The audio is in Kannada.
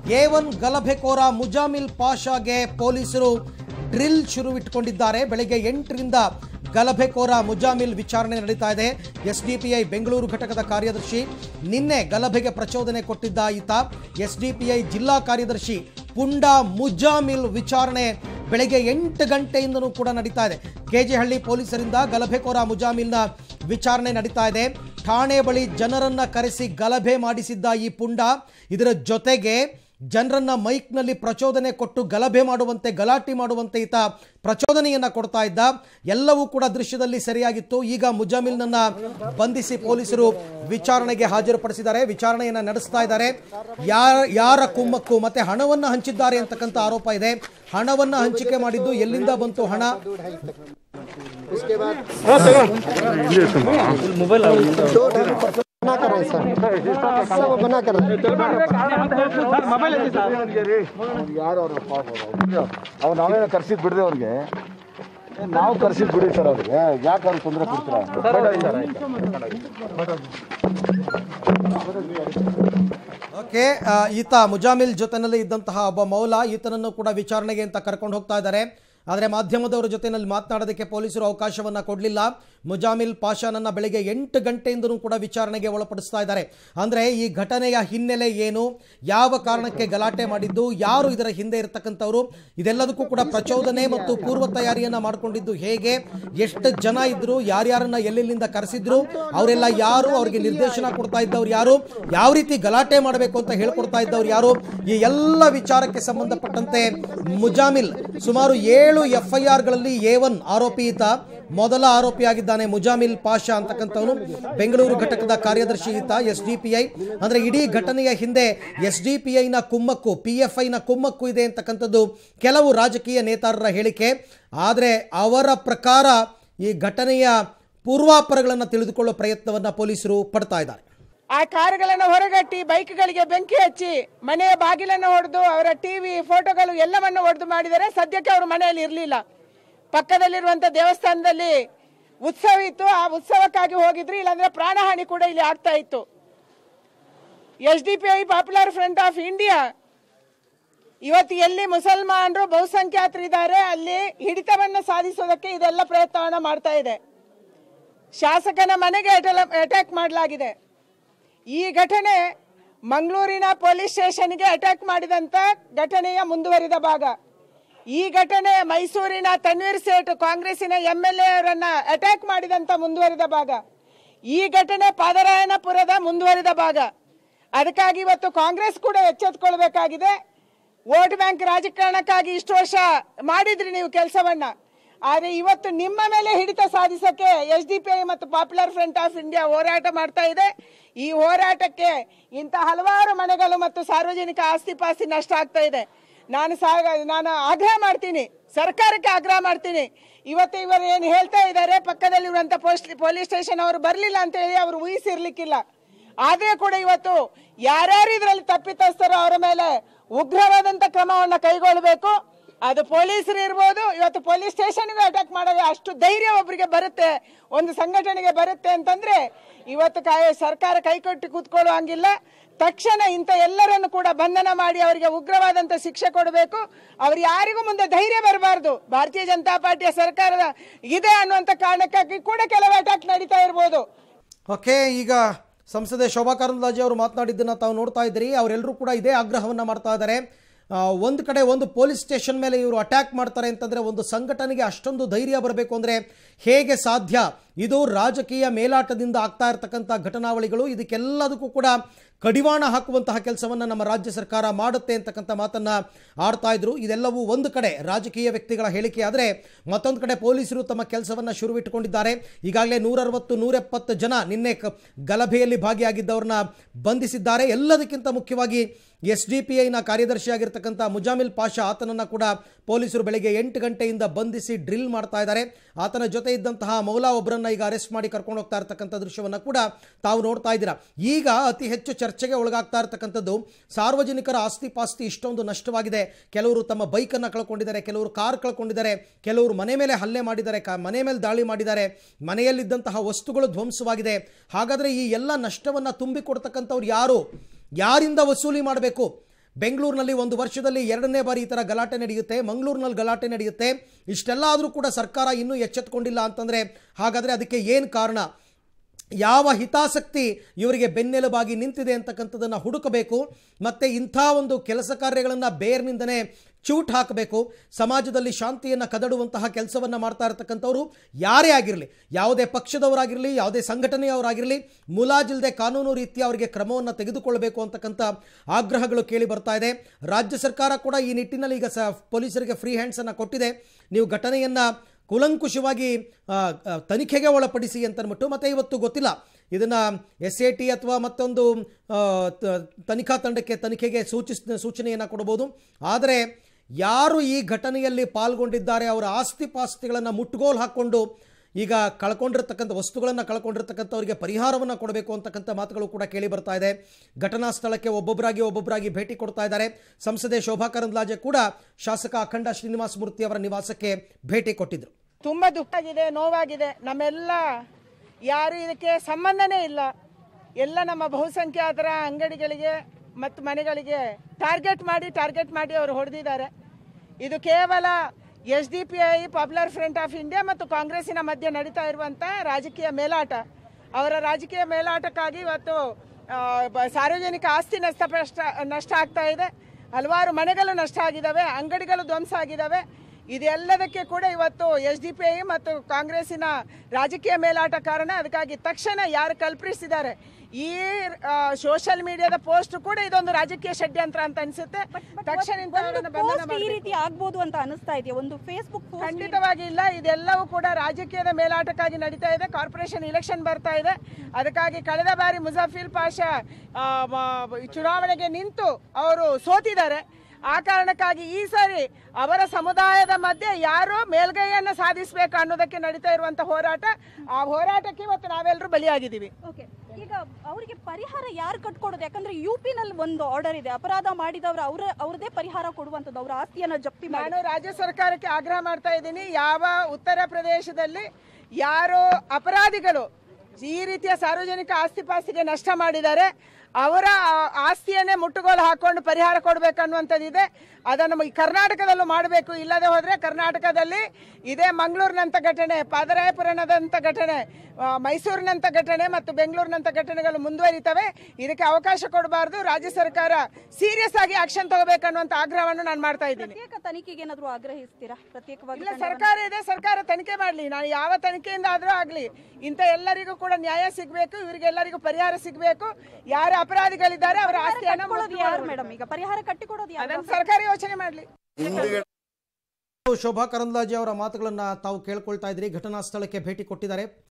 ಎ ಒನ್ ಗಲಭೆಕೋರ ಮುಜಾಮಿಲ್ ಪಾಷಾಗೆ ಪೊಲೀಸರು ಡ್ರಿಲ್ ಶುರುವಿಟ್ಟುಕೊಂಡಿದ್ದಾರೆ ಬೆಳಗ್ಗೆ ಎಂಟರಿಂದ ಗಲಭೆಕೋರ ಮುಜಾಮಿಲ್ ವಿಚಾರಣೆ ನಡೀತಾ ಇದೆ ಎಸ್ಡಿಪಿಐ ಬೆಂಗಳೂರು ಘಟಕದ ಕಾರ್ಯದರ್ಶಿ ನಿನ್ನೆ ಗಲಭೆಗೆ ಪ್ರಚೋದನೆ ಕೊಟ್ಟಿದ್ದ ಈತ ಎಸ್ಡಿಪಿಐ ಜಿಲ್ಲಾ ಕಾರ್ಯದರ್ಶಿ ಪುಂಡ ಮುಜಾಮಿಲ್ ವಿಚಾರಣೆ ಬೆಳಗ್ಗೆ ಎಂಟು ಗಂಟೆಯಿಂದನೂ ಕೂಡ ನಡೀತಾ ಇದೆ ಕೆಜೆಹಳ್ಳಿ ಪೊಲೀಸರಿಂದ ಗಲಭೆಕೋರ ಮುಜಾಮಿಲ್ನ ವಿಚಾರಣೆ ನಡೀತಾ ಇದೆ ಠಾಣೆ ಬಳಿ ಜನರನ್ನ ಕರೆಸಿ ಗಲಭೆ ಮಾಡಿಸಿದ್ದ ಈ ಪುಂಡ ಇದರ ಜೊತೆಗೆ ಜನರನ್ನ ಮೈಕ್ನಲ್ಲಿ ಪ್ರಚೋದನೆ ಕೊಟ್ಟು ಗಲಭೆ ಮಾಡುವಂತೆ ಗಲಾಟೆ ಮಾಡುವಂತೆ ಈತ ಪ್ರಚೋದನೆಯನ್ನ ಕೊಡ್ತಾ ಇದ್ದ ಎಲ್ಲವೂ ಕೂಡ ದೃಶ್ಯದಲ್ಲಿ ಸರಿಯಾಗಿತ್ತು ಈಗ ಮುಜಾಮಿಲ್ನನ್ನ ಬಂಧಿಸಿ ಪೊಲೀಸರು ವಿಚಾರಣೆಗೆ ಹಾಜರುಪಡಿಸಿದ್ದಾರೆ ವಿಚಾರಣೆಯನ್ನ ನಡೆಸ್ತಾ ಇದ್ದಾರೆ ಯಾರ ಯಾರ ಕುಮ್ಮಕ್ಕು ಮತ್ತೆ ಹಣವನ್ನ ಹಂಚಿದ್ದಾರೆ ಅಂತಕ್ಕಂಥ ಆರೋಪ ಇದೆ ಹಣವನ್ನ ಹಂಚಿಕೆ ಮಾಡಿದ್ದು ಎಲ್ಲಿಂದ ಬಂತು ಹಣ बना कर रहे हैं सर सब बना कर रहे हैं ಯಾರು ಅವ್ರ ಅವ್ರು ನಾವೇನೋ ಕರ್ಸಿದ್ ಬಿಡ್ರಿ ಅವ್ರಿಗೆ ನಾವು ಕರ್ಸಿದ್ ಬಿಡಿ ಸರ್ ಅವ್ರಿಗೆ ಯಾಕೆ ಅವ್ರಿಗೆ ತೊಂದರೆ ಕೊಡ್ತೀರಾ ಓಕೆ ಆ, ಈತ ಮುಜಾಮಿಲ್ ಜೊತೆನಲ್ಲಿ ಇದ್ದಂತಹ ಒಬ್ಬ ಮೌಲ ಈತನನ್ನು ಕೂಡ ವಿಚಾರಣೆಗೆ ಅಂತ ಕರ್ಕೊಂಡು ಹೋಗ್ತಾ ಇದ್ದಾರೆ ಆದರೆ ಮಾಧ್ಯಮದವರ ಜೊತೆನಲ್ಲಿ ಮಾತನಾಡೋದಕ್ಕೆ ಪೊಲೀಸರು ಅವಕಾಶವನ್ನು ಕೊಡಲಿಲ್ಲ ಮುಜಾಮಿಲ್ ಪಾಷಾನನ್ನ ಬೆಳಗ್ಗೆ ಎಂಟು ಗಂಟೆಯಿಂದನೂ ಕೂಡ ವಿಚಾರಣೆಗೆ ಒಳಪಡಿಸ್ತಾ ಇದ್ದಾರೆ ಅಂದರೆ ಈ ಘಟನೆಯ ಹಿನ್ನೆಲೆ ಏನು ಯಾವ ಕಾರಣಕ್ಕೆ ಗಲಾಟೆ ಮಾಡಿದ್ದು ಯಾರು ಇದರ ಹಿಂದೆ ಇರತಕ್ಕಂಥವ್ರು ಇದೆಲ್ಲದಕ್ಕೂ ಕೂಡ ಪ್ರಚೋದನೆ ಮತ್ತು ಪೂರ್ವ ತಯಾರಿಯನ್ನ ಮಾಡಿಕೊಂಡಿದ್ದು ಹೇಗೆ ಎಷ್ಟು ಜನ ಇದ್ರು ಯಾರ್ಯಾರನ್ನ ಎಲ್ಲೆಲ್ಲಿಂದ ಕರೆಸಿದ್ರು ಅವರೆಲ್ಲ ಯಾರು ಅವ್ರಿಗೆ ನಿರ್ದೇಶನ ಕೊಡ್ತಾ ಇದ್ದವ್ರು ಯಾರು ಯಾವ ರೀತಿ ಗಲಾಟೆ ಮಾಡಬೇಕು ಅಂತ ಹೇಳ್ಕೊಡ್ತಾ ಇದ್ದವ್ರು ಯಾರು ಈ ಎಲ್ಲ ವಿಚಾರಕ್ಕೆ ಸಂಬಂಧಪಟ್ಟಂತೆ ಮುಜಾಮಿಲ್ ಸುಮಾರು ಏಳು ಎಫ್ ಐ ಆರ್ಗಳಲ್ಲಿ ಎ ಒನ್ ಆರೋಪಿ ಈತ ಮೊದಲ ಆರೋಪಿಯಾಗಿದ್ದಾನೆ ಮುಜಾಮಿಲ್ ಪಾಷಾ ಅಂತಕ್ಕಂಥವನು ಬೆಂಗಳೂರು ಘಟಕದ ಕಾರ್ಯದರ್ಶಿ ಈತ ಎಸ್ ಡಿ ಪಿ ಐ ಅಂದ್ರೆ ಇಡೀ ಘಟನೆಯ ಹಿಂದೆ ಎಸ್ ಡಿ ಪಿ ಐನ ಕುಮ್ಮಕ್ಕು ಪಿ ಎಫ್ ಐನ ಕುಮ್ಮಕ್ಕು ಇದೆ ಅಂತಕ್ಕಂಥದ್ದು ಕೆಲವು ರಾಜಕೀಯ ನೇತಾರರ ಹೇಳಿಕೆ ಆದರೆ ಅವರ ಪ್ರಕಾರ ಈ ಘಟನೆಯ ಪೂರ್ವಾಪರಗಳನ್ನು ತಿಳಿದುಕೊಳ್ಳೋ ಪ್ರಯತ್ನವನ್ನ ಪೊಲೀಸರು ಪಡ್ತಾ ಇದ್ದಾರೆ ಆ ಕಾರುಗಳನ್ನು ಹೊರಗಟ್ಟಿ ಬೈಕ್ಗಳಿಗೆ ಬೆಂಕಿ ಹಚ್ಚಿ ಮನೆಯ ಬಾಗಿಲನ್ನು ಹೊಡೆದು ಅವರ ಟಿವಿ ಫೋಟೋಗಳು ಎಲ್ಲವನ್ನು ಹೊಡೆದು ಮಾಡಿದರೆ ಸದ್ಯಕ್ಕೆ ಅವರು ಮನೆಯಲ್ಲಿ ಇರಲಿಲ್ಲ ಪಕ್ಕದಲ್ಲಿರುವಂತ ದೇವಸ್ಥಾನದಲ್ಲಿ ಉತ್ಸವ ಇತ್ತು ಆ ಉತ್ಸವಕ್ಕಾಗಿ ಹೋಗಿದ್ರು ಇಲ್ಲಾಂದ್ರೆ ಪ್ರಾಣಹಾನಿ ಕೂಡ ಇಲ್ಲಿ ಆಗ್ತಾ ಇತ್ತು S D P I popular front of India ಇವತ್ತು ಎಲ್ಲಿ ಮುಸಲ್ಮಾನರು ಬಹುಸಂಖ್ಯಾತರಿದ್ದಾರೆ ಅಲ್ಲಿ ಹಿಡಿತವನ್ನು ಸಾಧಿಸೋದಕ್ಕೆ ಇದೆಲ್ಲ ಪ್ರಯತ್ನವನ್ನ ಮಾಡ್ತಾ ಇದೆ ಶಾಸಕನ ಮನೆಗೆ ಅಟ್ಯಾಕ್ ಮಾಡಲಾಗಿದೆ ಈ ಘಟನೆ ಮಂಗಳೂರಿನ ಪೊಲೀಸ್ ಸ್ಟೇಷನ್ಗೆ ಅಟ್ಯಾಕ್ ಮಾಡಿದಂತ ಘಟನೆಯ ಮುಂದುವರಿದ ಭಾಗ ಈ ಘಟನೆ ಮೈಸೂರಿನ ತನ್ವೀರ್ ಸೇಠ್ ಕಾಂಗ್ರೆಸ್ಸಿನ ಎಂ ಎಲ್ ಎ ಅವರನ್ನ ಅಟ್ಯಾಕ್ ಮಾಡಿದಂತ ಮುಂದುವರಿದ ಭಾಗ ಈ ಘಟನೆ ಪಾದರಾಯನಪುರದ ಮುಂದುವರಿದ ಭಾಗ ಅದಕ್ಕಾಗಿ ಇವತ್ತು ಕಾಂಗ್ರೆಸ್ ಕೂಡ ಎಚ್ಚೆತ್ಕೊಳ್ಬೇಕಾಗಿದೆ ವೋಟ್ ಬ್ಯಾಂಕ್ ರಾಜಕಾರಣಕ್ಕಾಗಿ ಇಷ್ಟು ವರ್ಷ ಮಾಡಿದ್ರಿ ನೀವು ಕೆಲಸವನ್ನ ಆದ್ರೆ ಇವತ್ತು ನಿಮ್ಮ ಮೇಲೆ ಹಿಡಿತ ಸಾಧಿಸಕ್ಕೆ ಎಸ್ ಡಿ ಪಿ ಐ ಮತ್ತು ಪಾಪ್ಯುಲರ್ ಫ್ರಂಟ್ ಆಫ್ ಇಂಡಿಯಾ ಹೋರಾಟ ಮಾಡ್ತಾ ಇದೆ ಈ ಹೋರಾಟಕ್ಕೆ ಇಂಥ ಹಲವಾರು ಮನೆಗಳು ಮತ್ತು ಸಾರ್ವಜನಿಕ ಆಸ್ತಿ ಪಾಸ್ತಿ ನಷ್ಟ ಆಗ್ತಾ ಇದೆ ನಾನು ಸಾಗ ನಾನು ಆಗ್ರಹ ಮಾಡ್ತೀನಿ ಸರ್ಕಾರಕ್ಕೆ ಆಗ್ರಹ ಮಾಡ್ತೀನಿ ಇವತ್ತು ಇವರು ಏನು ಹೇಳ್ತಾ ಇದ್ದಾರೆ ಪಕ್ಕದಲ್ಲಿರುವಂತ ಪೋಸ್ಟ್ ಪೊಲೀಸ್ ಸ್ಟೇಷನ್ ಅವರು ಬರಲಿಲ್ಲ ಅಂತ ಹೇಳಿ ಅವರು ಊಹಿಸಿರ್ಲಿಕ್ಕಿಲ್ಲ ಆದ್ರೆ ಕೂಡ ಇವತ್ತು ಯಾರ್ಯಾರು ಇದರಲ್ಲಿ ತಪ್ಪಿತಸ್ಥರು ಅವರ ಮೇಲೆ ಉಗ್ರವಾದಂತ ಕ್ರಮವನ್ನ ಕೈಗೊಳ್ಳಬೇಕು ಅದು ಪೊಲೀಸರು ಇರ್ಬೋದು ಇವತ್ತು ಪೊಲೀಸ್ ಸ್ಟೇಷನ್ಗೆ ಅಟ್ಯಾಕ್ ಮಾಡೋದು ಅಷ್ಟು ಧೈರ್ಯ ಒಬ್ಬರಿಗೆ ಬರುತ್ತೆ ಒಂದು ಸಂಘಟನೆಗೆ ಬರುತ್ತೆ ಅಂತಂದ್ರೆ ಇವತ್ತು ಕಾಯ ಸರ್ಕಾರ ಕೈಕೊಟ್ಟು ಕೂತ್ಕೊಳ್ಳುವಂಗಿಲ್ಲ ತಕ್ಷಣ ಇಂಥ ಎಲ್ಲರನ್ನು ಕೂಡ ಬಂಧನ ಮಾಡಿ ಅವರಿಗೆ ಉಗ್ರವಾದಂತ ಶಿಕ್ಷೆ ಕೊಡಬೇಕು ಅವ್ರು ಯಾರಿಗೂ ಮುಂದೆ ಧೈರ್ಯ ಬರಬಾರ್ದು ಭಾರತೀಯ ಜನತಾ ಪಾರ್ಟಿಯ ಸರ್ಕಾರದ ಇದೆ ಅನ್ನುವಂಥ ಕಾರಣಕ್ಕಾಗಿ ಕೂಡ ಕೆಲವು ಅಟ್ಯಾಕ್ ನಡೀತಾ ಇರ್ಬೋದು ಓಕೆ ಈಗ ಸಂಸದೆ ಶೋಭಾ ಕರಂದ್ಲಾಜೆ ಅವರು ಮಾತನಾಡಿದ್ದನ್ನು ತಾವು ನೋಡ್ತಾ ಇದ್ದೀರಿ ಅವರೆಲ್ಲರೂ ಕೂಡ ಇದೇ ಆಗ್ರಹವನ್ನು ಮಾಡ್ತಾ ಇದ್ದಾರೆ ಒಂದು ಕಡೆ ಒಂದು ಪೊಲೀಸ್ ಸ್ಟೇಷನ್ ಮೇಲೆ ಇವರು ಅಟ್ಯಾಕ್ ಮಾಡ್ತಾರೆ ಅಂತಂದರೆ ಒಂದು ಸಂಘಟನೆಗೆ ಅಷ್ಟೊಂದು ಧೈರ್ಯ ಬರಬೇಕು ಅಂದರೆ ಹೇಗೆ ಸಾಧ್ಯ ಇದು ರಾಜಕೀಯ ಮೇಲಾಟದಿಂದ ಆಗ್ತಾ ಇರತಕ್ಕಂಥ ಘಟನಾವಳಿಗಳು ಇದಕ್ಕೆಲ್ಲದಕ್ಕೂ ಕೂಡ ಕಡಿವಾಣ ಹಾಕುವಂತಹ ಕೆಲಸವನ್ನು ನಮ್ಮ ರಾಜ್ಯ ಸರ್ಕಾರ ಮಾಡುತ್ತೆ ಅಂತಕ್ಕಂಥ ಮಾತನ್ನು ಆಡ್ತಾ ಇದ್ರು ಇದೆಲ್ಲವೂ ಒಂದು ಕಡೆ ರಾಜಕೀಯ ವ್ಯಕ್ತಿಗಳ ಹೇಳಿಕೆ ಆದರೆ ಮತ್ತೊಂದು ಕಡೆ ಪೊಲೀಸರು ತಮ್ಮ ಕೆಲಸವನ್ನು ಶುರುವಿಟ್ಟುಕೊಂಡಿದ್ದಾರೆ ಈಗಾಗಲೇ ನೂರರವತ್ತು ನೂರೆಪ್ಪತ್ತು ಜನ ನಿನ್ನೆ ಕ ಗಲಭೆಯಲ್ಲಿ ಭಾಗಿಯಾಗಿದ್ದವ್ರನ್ನ ಬಂಧಿಸಿದ್ದಾರೆ ಎಲ್ಲದಕ್ಕಿಂತ ಮುಖ್ಯವಾಗಿ ಎಸ್ ಡಿ ಪಿ ಐನ ಕಾರ್ಯದರ್ಶಿಯಾಗಿರ್ತಕ್ಕಂಥ ಮುಜಾಮಿಲ್ ಪಾಷಾ ಆತನನ್ನು ಕೂಡ ಪೊಲೀಸರು ಬೆಳಗ್ಗೆ ಎಂಟು ಗಂಟೆಯಿಂದ ಬಂಧಿಸಿ ಡ್ರಿಲ್ ಮಾಡ್ತಾ ಇದ್ದಾರೆ ಆತನ ಜೊತೆ ಇದ್ದಂತಹ ಮೌಲಾ ಒಬ್ಬರನ್ನ ಈಗ ಅರೆಸ್ಟ್ ಮಾಡಿ ಕರ್ಕೊಂಡು ಹೋಗ್ತಾ ಇರ್ತಕ್ಕಂಥ ದೃಶ್ಯವನ್ನು ಕೂಡ ತಾವು ನೋಡ್ತಾ ಇದ್ದೀರಾ ಈಗ ಅತಿ ಹೆಚ್ಚು ಚರ್ಚೆಗೆ ಒಳಗಾಗ್ತಾ ಇರ್ತಕ್ಕಂಥದ್ದು ಸಾರ್ವಜನಿಕರ ಆಸ್ತಿ ಪಾಸ್ತಿ ಇಷ್ಟೊಂದು ನಷ್ಟವಾಗಿದೆ ಕೆಲವರು ತಮ್ಮ ಬೈಕನ್ನು ಕಳ್ಕೊಂಡಿದ್ದಾರೆ ಕೆಲವರು ಕಾರ್ ಕಳ್ಕೊಂಡಿದ್ದಾರೆ ಕೆಲವರು ಮನೆ ಮೇಲೆ ಹಲ್ಲೆ ಮಾಡಿದ್ದಾರೆ ಕ ಮನೆ ಮೇಲೆ ದಾಳಿ ಮಾಡಿದ್ದಾರೆ ಮನೆಯಲ್ಲಿದ್ದಂತಹ ವಸ್ತುಗಳು ಧ್ವಂಸವಾಗಿದೆ ಹಾಗಾದರೆ ಈ ಎಲ್ಲ ನಷ್ಟವನ್ನು ತುಂಬಿಕೊಡ್ತಕ್ಕಂಥವ್ರು ಯಾರು ಯಾರಿಂದ ವಸೂಲಿ ಮಾಡಬೇಕು ಬೆಂಗಳೂರಿನಲ್ಲಿ ಒಂದು ವರ್ಷದಲ್ಲಿ ಎರಡನೇ ಬಾರಿ ಈ ಥರ ಗಲಾಟೆ ನಡೆಯುತ್ತೆ ಮಂಗಳೂರಿನಲ್ಲಿ ಗಲಾಟೆ ನಡೆಯುತ್ತೆ ಇಷ್ಟೆಲ್ಲ ಆದರೂ ಕೂಡ ಸರ್ಕಾರ ಇನ್ನೂ ಎಚ್ಚೆತ್ಕೊಂಡಿಲ್ಲ ಅಂತಂದರೆ ಹಾಗಾದರೆ ಅದಕ್ಕೆ ಏನು ಕಾರಣ ಯಾವ ಹಿತಾಸಕ್ತಿ ಇವರಿಗೆ ಬೆನ್ನೆಲುಬಾಗಿ ನಿಂತಿದೆ ಅಂತಕ್ಕಂಥದ್ದನ್ನು ಹುಡುಕಬೇಕು ಮತ್ತು ಇಂಥ ಒಂದು ಕೆಲಸ ಕಾರ್ಯಗಳನ್ನು ಬೇರ್ನಿಂದನೇ ಚೂಟ್ ಹಾಕಬೇಕು ಸಮಾಜದಲ್ಲಿ ಶಾಂತಿಯನ್ನು ಕದಡುವಂತಹ ಕೆಲಸವನ್ನು ಮಾಡ್ತಾ ಇರತಕ್ಕಂಥವ್ರು ಯಾರೇ ಆಗಿರಲಿ ಯಾವುದೇ ಪಕ್ಷದವರಾಗಿರಲಿ ಯಾವುದೇ ಸಂಘಟನೆಯವರಾಗಿರಲಿ ಮುಲಾಜಿಲ್ಲದೆ ಕಾನೂನು ರೀತಿಯ ಅವರಿಗೆ ಕ್ರಮವನ್ನು ತೆಗೆದುಕೊಳ್ಳಬೇಕು ಅಂತಕ್ಕಂಥ ಆಗ್ರಹಗಳು ಕೇಳಿ ಬರ್ತಾ ಇದೆ ರಾಜ್ಯ ಸರ್ಕಾರ ಕೂಡ ಈ ನಿಟ್ಟಿನಲ್ಲಿ ಈಗ ಸ ಪೊಲೀಸರಿಗೆ ಫ್ರೀ ಹ್ಯಾಂಡ್ಸನ್ನು ಕೊಟ್ಟಿದೆ ನೀವು ಘಟನೆಯನ್ನು ಕೂಲಂಕುಷವಾಗಿ ಆ, ಆ, ತನಿಖೆಗೆ ಒಳಪಡಿಸಿ ಅಂತನ್ಬಿಟ್ಟು ಮತ್ತು ಇವತ್ತು ಗೊತ್ತಿಲ್ಲ ಇದನ್ನು ಎಸ್ ಎ ಟಿ ಅಥವಾ ಮತ್ತೊಂದು ಆ, ತ- ತನಿಖಾ ತಂಡಕ್ಕೆ ತನಿಖೆಗೆ ಸೂಚಿಸ್ ಸೂಚನೆಯನ್ನು ಕೊಡಬಹುದು ಆದರೆ ಯಾರು ಈ ಘಟನೆಯಲ್ಲಿ ಪಾಲ್ಗೊಂಡಿದ್ದಾರೆ ಅವರ ಆಸ್ತಿ ಪಾಸ್ತಿಗಳನ್ನು ಮುಟ್ಟುಗೋಲು ಹಾಕ್ಕೊಂಡು ಈಗ ಕಳ್ಕೊಂಡಿರ್ತಕ್ಕಂಥ ವಸ್ತುಗಳನ್ನು ಕಳ್ಕೊಂಡಿರ್ತಕ್ಕಂಥವರಿಗೆ ಪರಿಹಾರವನ್ನು ಕೊಡಬೇಕು ಅಂತಕ್ಕಂಥ ಮಾತುಗಳು ಕೂಡ ಕೇಳಿ ಬರ್ತಾ ಇದೆ ಘಟನಾ ಸ್ಥಳಕ್ಕೆ ಒಬ್ಬೊಬ್ಬರಾಗಿ ಒಬ್ಬೊಬ್ಬರಾಗಿ ಭೇಟಿ ಕೊಡ್ತಾ ಇದ್ದಾರೆ ಸಂಸದೆ ಶೋಭಾ ಕರಂದ್ಲಾಜೆ ಕೂಡ ಶಾಸಕ ಅಖಂಡ ಶ್ರೀನಿವಾಸ ಮೂರ್ತಿ ಅವರ ನಿವಾಸಕ್ಕೆ ಭೇಟಿ ಕೊಟ್ಟಿದ್ದರು ತುಂಬಾ ದುಃಖ ಆಗಿದೆ ನೋವಾಗಿದೆ ನಮ್ಮೆಲ್ಲ ಯಾರು ಇದಕ್ಕೆ ಸಂಬಂಧನೇ ಇಲ್ಲ ಎಲ್ಲ ನಮ್ಮ ಬಹುಸಂಖ್ಯಾತರ ಅಂಗಡಿಗಳಿಗೆ ಮತ್ತು ಮನೆಗಳಿಗೆ ಟಾರ್ಗೆಟ್ ಮಾಡಿ ಟಾರ್ಗೆಟ್ ಮಾಡಿ ಅವರು ಹೊಡೆದಿದ್ದಾರೆ ಇದು ಕೇವಲ S D P I popular front of India ಮತ್ತು ಕಾಂಗ್ರೆಸ್ಸಿನ ಮಧ್ಯೆ ನಡೀತಾ ಇರುವಂಥ ರಾಜಕೀಯ ಮೇಲಾಟ ಅವರ ರಾಜಕೀಯ ಮೇಲಾಟಕ್ಕಾಗಿ ಇವತ್ತು ಆ, ಬ- ಸಾರ್ವಜನಿಕ ಆಸ್ತಿ ನಷ್ಟ ನಷ್ಟ ಆಗ್ತಾ ಇದೆ ಹಲವಾರು ಮನೆಗಳು ನಷ್ಟ ಆಗಿದ್ದಾವೆ ಅಂಗಡಿಗಳು ಧ್ವಂಸ ಆಗಿದ್ದಾವೆ ಇದೆಲ್ಲದಕ್ಕೆ ಕೂಡ ಇವತ್ತು ಎಸ್ ಡಿ ಪಿ ಐ ಮತ್ತು ಕಾಂಗ್ರೆಸ್ಸಿನ ರಾಜಕೀಯ ಮೇಲಾಟ ಕಾರಣ ಅದಕ್ಕಾಗಿ ತಕ್ಷಣ ಯಾರು ಕಲ್ಪಿಸಿದ್ದಾರೆ ಈ ಸೋಷಿಯಲ್ ಮೀಡಿಯಾದ ಪೋಸ್ಟ್ ಕೂಡ ಇದೊಂದು ರಾಜಕೀಯ ಷಡ್ಯಂತ್ರ ಅಂತ ಅನಿಸುತ್ತೆ ತಕ್ಷಣ ಇಂಥವರನ್ನ ಬಂಧನ ಪೋಸ್ಟ್ ಈ ಮಾಡ್ಬೇಕು. ರೀತಿ ಆಗ್ಬೋದು ಅಂತ ಅನಿಸ್ತಾ ಇದೆಯಾ ಒಂದು ಫೇಸ್ಬುಕ್ ಪೋಸ್ಟ್ ಖಂಡಿತವಾಗಿ ಇಲ್ಲ ಇದೆಲ್ಲವೂ ಕೂಡ ರಾಜಕೀಯದ ಮೇಲಾಟಕ್ಕಾಗಿ ನಡೀತಾ ಇದೆ ಕಾರ್ಪೊರೇಷನ್ ಇಲೆಕ್ಷನ್ ಬರ್ತಾ ಇದೆ ಅದಕ್ಕಾಗಿ ಕಳೆದ ಬಾರಿ ಮುಜಾಫಿಲ್ ಪಾಷಾ ಆ, ಮ- ಚುನಾವಣೆಗೆ ನಿಂತು ಅವರು ಸೋತಿದ್ದಾರೆ ಆ ಕಾರಣಕ್ಕಾಗಿ ಈ ಸಾರಿ ಅವರ ಸಮುದಾಯದ ಮಧ್ಯೆ ಯಾರು ಮೇಲ್ಗೈಯನ್ನು ಸಾಧಿಸಬೇಕು ಅನ್ನೋದಕ್ಕೆ ನಡೀತಾ ಇರುವಂತ ಹೋರಾಟ ಆ ಹೋರಾಟಕ್ಕೆ ಇವತ್ತು ನಾವೆಲ್ಲರೂ ಬಲಿಯಾಗಿದ್ದೀವಿ ಓಕೆ ಈಗ ಅವರಿಗೆ ಪರಿಹಾರ ಯಾರು ಕಟ್ಕೊಡೋದು ಯಾಕಂದ್ರೆ ಯು ಪಿ ನಲ್ಲಿ ಒಂದು ಆರ್ಡರ್ ಇದೆ ಅಪರಾಧ ಮಾಡಿದವರು ಅವ್ರ ಅವ್ರದೇ ಪರಿಹಾರ ಕೊಡುವಂತದ್ದು ಅವ್ರ ಆಸ್ತಿಯನ್ನ ಜಪ್ತಿ ಮಾಡಿ ನಾನು ರಾಜ್ಯ ಸರ್ಕಾರಕ್ಕೆ ಆಗ್ರಹ ಮಾಡ್ತಾ ಇದ್ದೀನಿ ಯಾವ ಉತ್ತರ ಪ್ರದೇಶದಲ್ಲಿ ಯಾರು ಅಪರಾಧಿಗಳು ಈ ರೀತಿಯ ಸಾರ್ವಜನಿಕ ಆಸ್ತಿ ಪಾಸ್ತಿಗೆ ನಷ್ಟ ಮಾಡಿದ್ದಾರೆ ಅವರ ಆ- ಆಸ್ತಿಯನ್ನೇ ಮುಟ್ಟುಗೋಲು ಹಾಕೊಂಡು ಪರಿಹಾರ ಕೊಡಬೇಕನ್ನುವಂಥದ್ದಿದೆ ಅದನ್ನು ಈ ಕರ್ನಾಟಕದಲ್ಲೂ ಮಾಡಬೇಕು ಇಲ್ಲದೆ ಹೋದರೆ ಕರ್ನಾಟಕದಲ್ಲಿ ಇದೇ ಮಂಗಳೂರಿನಂಥ ಘಟನೆ ಪಾದರಾಯಪುರನದಂಥ ಘಟನೆ ಆ, ಮೈಸೂರಿನಂಥ ಘಟನೆ ಮತ್ತು ಬೆಂಗಳೂರಿನಂಥ ಘಟನೆಗಳು ಮುಂದುವರಿತವೆ ಇದಕ್ಕೆ ಅವಕಾಶ ಕೊಡಬಾರ್ದು ರಾಜ್ಯ ಸರ್ಕಾರ ಸೀರಿಯಸ್ ಆಗಿ ಆಕ್ಷನ್ ತಗೋಬೇಕನ್ನುವಂಥ ಆಗ್ರಹವನ್ನು ನಾನು ಮಾಡ್ತಾ ಇದ್ದೀನಿ ಪ್ರತ್ಯೇಕ ತನಿಖೆಗೆ ಏನಾದ್ರು ಆಗ್ರಹಿಸ್ತೀರಾ ಪ್ರತ್ಯೇಕವಾಗಿ ಇಲ್ಲ ಸರ್ಕಾರ ಇದೆ ಸರ್ಕಾರ ತನಿಖೆ ಮಾಡಲಿ ನಾನು ಯಾವ ತನಿಖೆಯಿಂದ ಆದ್ರೂ ಆಗ್ಲಿ ಇಂಥ ಎಲ್ಲರಿಗೂ ಕೂಡ ನ್ಯಾಯ ಸಿಗಬೇಕು ಇವರಿಗೆಲ್ಲರಿಗೂ ಪರಿಹಾರ ಸಿಗಬೇಕು ಯಾರು ಅಪರಾಧಿಗಳಿದ್ದಾರೆ ಅವರ ಆಸ್ತಿಯನ್ನು ಕಟ್ಕೊಳ್ಳೋದು ಯಾರು ಮೇಡಮ್ ಈಗ ಪರಿಹಾರ ಕಟ್ಟಿಕೊಡೋದು ಯಾರು ಅದನ್ನು ಸರ್ಕಾರ ಯೋಚನೆ ಮಾಡಲಿ ಶೋಭಾ ಕರಂದ್ಲಾಜೆ ಅವರ ಮಾತುಗಳನ್ನು ತಾವು ಕೇಳ್ಕೊಳ್ತಾ ಇದ್ರಿ ಘಟನಾ ಸ್ಥಳಕ್ಕೆ ಭೇಟಿ ಕೊಟ್ಟಿದ್ದಾರೆ